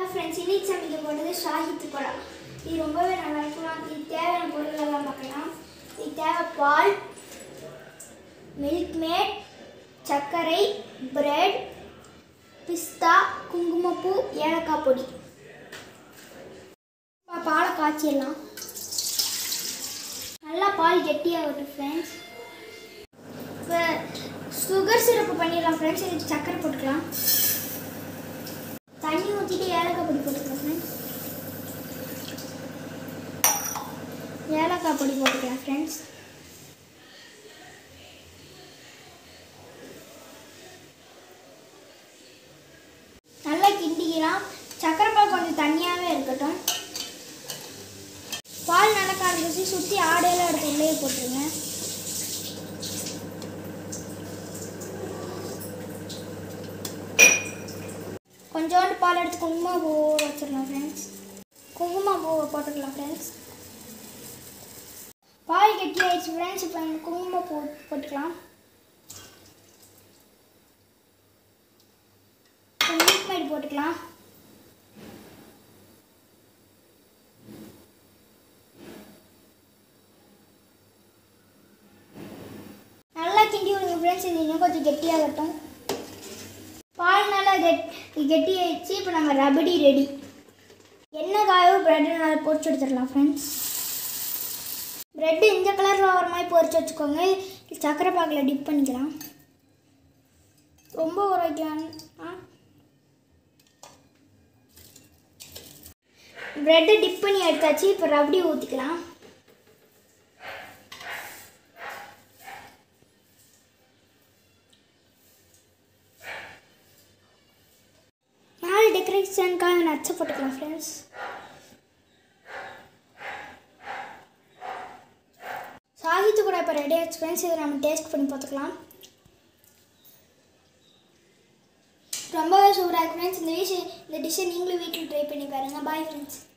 friends இன்னைக்கு சமைக்க போகிறது ஷாஹித் பழம் இது ரொம்பவே நல்லா இருக்கும் இது தேவையான பொருள் எல்லாம் பார்க்கலாம் இது தேவை பால் மில்க் மேட் சர்க்கரை பிரெட் பிஸ்தா குங்குமப்பூ ஏலக்காய் பொடி பா- பாலை காய்ச்சிடலாம் நல்லா பால் கெட்டியாகட்டும் ஃப்ரெண்ட்ஸ் இப்போ சுகர் சிரப்பு பண்ணிடலாம் ஃப்ரெண்ட்ஸ் இதுக்கு சர்க்கரை போட்டுக்கலாம் தண்ணி ஊற்றிட்டு ஏலக்காய் பொடி போட்டுக்கலாம் ஃப்ரெண்ட்ஸ் ஏலக்காய் பொடி போட்டுக்கலாம் ஃப்ரெண்ட்ஸ் நல்லா கிண்டிக்கலாம் சர்க்கரை பால் கொஞ்சம் தண்ணியாகவே இருக்கட்டும் பால் நல்லா காய்ச்சி சுற்றி ஆடையெல்லாம் எடுத்து உள்ளே போட்டுருங்க கொஞ்சோண்டு பால் எடுத்து குங்கும பூ வச்சிடலாம் ஃப்ரெண்ட்ஸ் குங்கும பூவை போட்டுக்கலாம் ஃப்ரெண்ட்ஸ் பால் கெட்டி ஆயிடுச்சு ஃப்ரெண்ட்ஸ் இப்போ இந்த குங்கும பூ போட்டுக்கலாம் மில்க் மேட் போட்டுக்கலாம் நல்லா கிண்டி விடுங்க ஃப்ரெண்ட்ஸ் இது இன்னும் கொஞ்சம் கெட்டியாகட்டும் பால் நல்லா கெட் கெட்டி ஆயிடுச்சு இப்போ நம்ம ரபடி ரெடி எண்ணெய் காயோ ப்ரெட்டு நல்லா பொரிச்சு எடுத்துடலாம் ஃப்ரெண்ட்ஸ் ப்ரெட்டு இந்த கலரில் வர மாதிரி பொரிச்சு வச்சுக்கோங்க இது சக்கரை பாக்கில் டிப் பண்ணிக்கலாம் ரொம்ப ஊற வைக்கலாம் ப்ரெட்டை டிப் பண்ணி எடுத்தாச்சு இப்போ ரபடி ஊற்றிக்கலாம் மேலே டெக்கரேஷனுக்காக நட்ஸை போட்டுக்கலாம் ஃப்ரெண்ட்ஸ் சாகித்து கூட இப்போ ரெடி ஆச்சு ஃப்ரெண்ட்ஸ் இதை நம்ம டேஸ்ட் பண்ணி பார்த்துக்கலாம் ரொம்பவே சூப்பராக இருக்கு ஃப்ரெண்ட்ஸ் இந்த விஷயம் இந்த டிஷ்ஷை நீங்களும் வீட்டில் ட்ரை பண்ணி பாருங்கள் பாய் ஃப்ரெண்ட்ஸ்